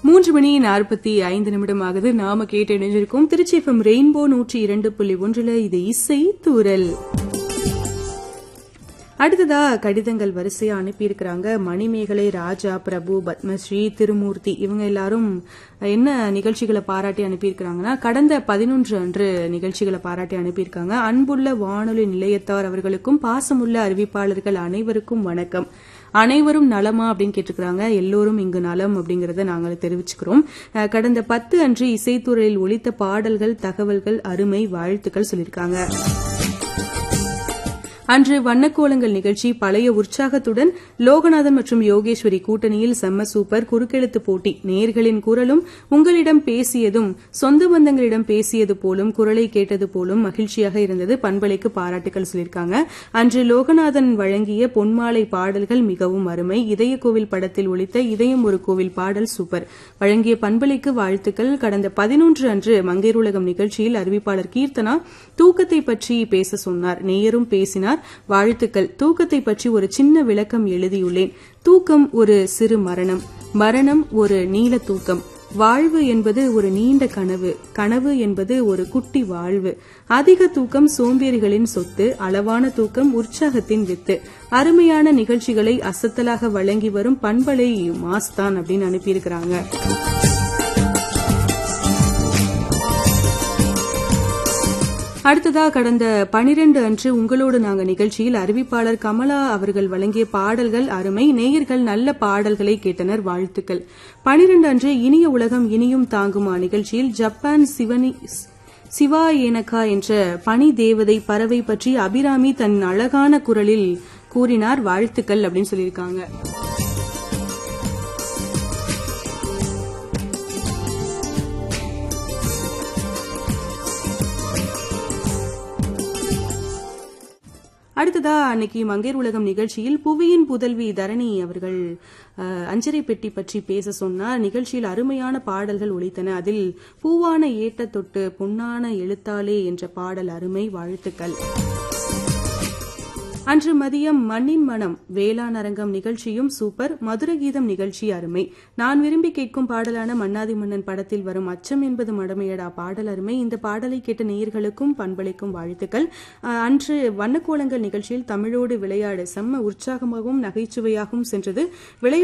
மூன்று மணி நாற்பத்தி ஐந்து நிமிடம் ஆகுது நாம கேட்டு இணைஞ்சிருக்கோம் திருச்சி எஃப்எம் ரெயின்போ நூற்றி இரண்டு புள்ளி ஒன்றுல இது இசை தூரல் அடுத்ததா கடிதங்கள் வரிசையா அனுப்பியிருக்கிறாங்க மணிமேகலை ராஜா பிரபு பத்மஸ்ரீ திருமூர்த்தி இவங்க எல்லாரும் என்ன நிகழ்ச்சிகளை பாராட்டி அனுப்பியிருக்கிறாங்கன்னா கடந்த பதினொன்று அன்று நிகழ்ச்சிகளை பாராட்டி அனுப்பியிருக்காங்க அன்புள்ள வானொலி நிலையத்தார் அவர்களுக்கும் பாசமுள்ள அறிவிப்பாளர்கள் அனைவருக்கும் வணக்கம் அனைவரும் நலமா அப்படின்னு கேட்டிருக்கிறாங்க எல்லோரும் இங்கு நலம் அப்படிங்கறத நாங்கள் தெரிவிச்சுக்கிறோம் அஹ், கடந்த பத்து அன்று இசைத்துறையில் ஒலித்த பாடல்கள் தகவல்கள் அருமை வாழ்த்துக்கள் சொல்லியிருக்காங்க அன்று வண்ணக்கோலங்கள் நிகழ்ச்சி பழைய உற்சாகத்துடன் லோகநாதன் மற்றும் யோகேஸ்வரி கூட்டணியில் செம்ம சூப்பர் குறுக்கெழுத்து போட்டி நேர்களின் குரலும் உங்களிடம் பேசியதும் சொந்த பந்தங்களிடம் பேசியது போலும் குரலை கேட்டது போலும் மகிழ்ச்சியாக இருந்தது பண்பலைக்கு பாராட்டுகள் சொல்லியிருக்காங்க அன்று லோகநாதன் வழங்கிய பொன்மாலை பாடல்கள் மிகவும் அருமை இதய கோவில் படத்தில் ஒலித்த இதயம் ஒரு கோவில் பாடல் சூப்பர் வழங்கிய பண்பலைக்கு வாழ்த்துக்கள் கடந்த பதினொன்று அன்று மங்கையருலகம் நிகழ்ச்சியில் அறிவிப்பாளர் கீர்த்தனா தூக்கத்தை பற்றி பேச சொன்னார் நேயரும் பேசினார் வாழ்த்துக்கள் தூக்கத்தை பற்றி ஒரு சின்ன விளக்கம் எழுதியுள்ளேன் தூக்கம் ஒரு சிறு மரணம் மரணம் ஒரு நீல தூக்கம் வாழ்வு என்பது ஒரு நீண்ட கனவு கனவு என்பது ஒரு குட்டி வாழ்வு அதிக தூக்கம் சோம்பேறிகளின் சொத்து அளவான தூக்கம் உற்சாகத்தின் வித்து அருமையான நிகழ்ச்சிகளை அசத்தலாக வழங்கி வரும் பண்பலை மாஸ்தான் அப்படின்னு அனுப்பியிருக்கிறாங்க அடுத்ததா கடந்த பனிரெண்டு அன்று உங்களோடு நாங்க நிகழ்ச்சியில் அறிவிப்பாளர் கமலா அவர்கள் வழங்கிய பாடல்கள் அருமை நேயர்கள் நல்ல பாடல்களை கேட்டனர் வாழ்த்துக்கள் பனிரெண்டு அன்று இனிய உலகம் இனியும் தாங்குமா நிகழ்ச்சியில் ஜப்பான் சிவனி சிவா ஏனக்கா என்ற பனி தேவதை பறவை பற்றி அபிராமி தன் அழகான குரலில் கூறினார் வாழ்த்துக்கள் அப்படின்னு சொல்லியிருக்காங்க அடுத்ததா அன்னைக்கு மங்கையர் உலகம் நிகழ்ச்சியில் புவியின் புதல்வி தரணி அவர்கள் அஹ், அஞ்சரை பெட்டி பற்றி பேச சொன்னார் நிகழ்ச்சியில் அருமையான பாடல்கள் ஒலித்தன அதில் பூவான ஏட்ட தொட்டு பொன்னான எழுத்தாலே என்ற பாடல் அருமை வாழ்த்துக்கள் அன்று மதியம் மண்ணின் மனம் வேளாண் அரங்கம் நிகழ்ச்சியும் சூப்பர் மதுர கீதம் நிகழ்ச்சி அருமை நான் விரும்பி கேட்கும் பாடலான மன்னாதி மன்னன் படத்தில் வரும் அச்சம் என்பது மடமையடா பாடல் அருமை இந்த பாடலை கேட்ட நேயர்களுக்கும் பண்பளிக்கும் வாழ்த்துக்கள் அஹ், அன்று வண்ணக்கோலங்கள் நிகழ்ச்சியில் தமிழோடு விளையாடு செம்ம உற்சாகமாகவும் நகைச்சுவையாகவும் சென்றது விளை